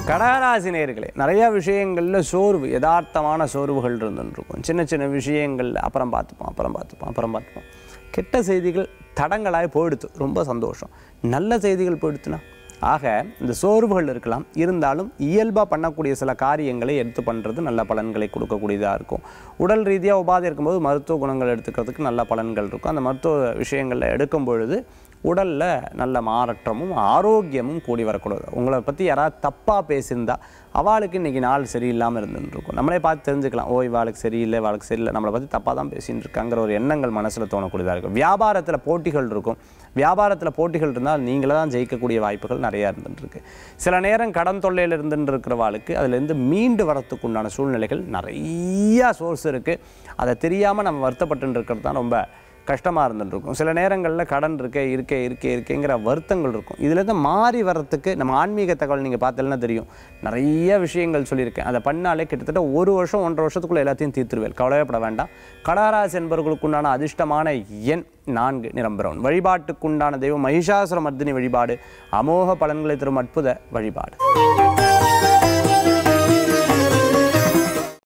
கடகராசி நேயர்களே நிறைய விஷயங்களில் சோர்வு யதார்த்தமான சோர்வுகள் இருந்துருக்கும் சின்ன சின்ன விஷயங்கள்ல அப்புறம் பார்த்துப்போம் அப்புறம் பார்த்துப்போம் அப்புறம் பார்த்துப்போம் கெட்ட செய்திகள் தடங்களாய் போயிடுத்து ரொம்ப சந்தோஷம் நல்ல செய்திகள் போயிடுத்துனா ஆக இந்த சோர்வுகள் இருக்கலாம் இருந்தாலும் இயல்பாக பண்ணக்கூடிய சில காரியங்களை எடுத்து பண்ணுறது நல்ல பலன்களை கொடுக்கக்கூடியதாக இருக்கும் உடல் ரீதியாக உபாதை இருக்கும்போது மருத்துவ குணங்கள் எடுத்துக்கிறதுக்கு நல்ல பலன்கள் இருக்கும் அந்த மருத்துவ விஷயங்களில் எடுக்கும் பொழுது உடலில் நல்ல மாற்றமும் ஆரோக்கியமும் கூடி வரக்கூடாது உங்களை பற்றி யாராவது தப்பாக பேசியிருந்தா அவளுக்கு இன்றைக்கி நாள் சரியில்லாமல் இருந்துருக்கும் நம்மளே பார்த்து தெரிஞ்சுக்கலாம் ஓ இவாளுக்கு சரியில்லை இவாளுக்கு சரியில்லை நம்மளை பற்றி தப்பாக தான் பேசின்னு இருக்காங்கிற ஒரு எண்ணங்கள் மனசில் தோணக்கூடியதாக இருக்கும் வியாபாரத்தில் போட்டிகள் இருக்கும் வியாபாரத்தில் போட்டிகள் இருந்தால் நீங்களே தான் ஜெயிக்கக்கூடிய வாய்ப்புகள் நிறையா இருந்துருக்கு சில நேரம் கடன் தொல்லையில் இருந்துட்டு இருக்கிறவாளுக்கு அதுலேருந்து மீண்டு வரத்துக்கு உண்டான சூழ்நிலைகள் நிறையா சோர்ஸ் இருக்குது அதை தெரியாமல் நம்ம வருத்தப்பட்டு இருக்கிறது தான் ரொம்ப கஷ்டமாக இருந்துருக்கும் சில நேரங்களில் கடன் இருக்கே இருக்கே இருக்கே இருக்கேங்கிற வருத்தங்கள் இருக்கும் இதுலேருந்து மாறி வர்றதுக்கு நம்ம ஆன்மீக தகவல் நீங்கள் பார்த்தீங்கன்னா தெரியும் நிறைய விஷயங்கள் சொல்லியிருக்கேன் அதை பண்ணாலே கிட்டத்தட்ட ஒரு வருஷம் ஒன்றரை வருஷத்துக்குள்ளே எல்லாத்தையும் தீர்த்துருவேன் கவலையப்பட வேண்டாம் கடகராசி என்பவர்களுக்குண்டான அதிர்ஷ்டமான எண் நான்கு நிறம் பிரவுன் வழிபாட்டுக்குண்டான தெய்வம் மகிஷாசுர மர்தினி வழிபாடு அமோக பலன்களை தரும் அற்புத வழிபாடு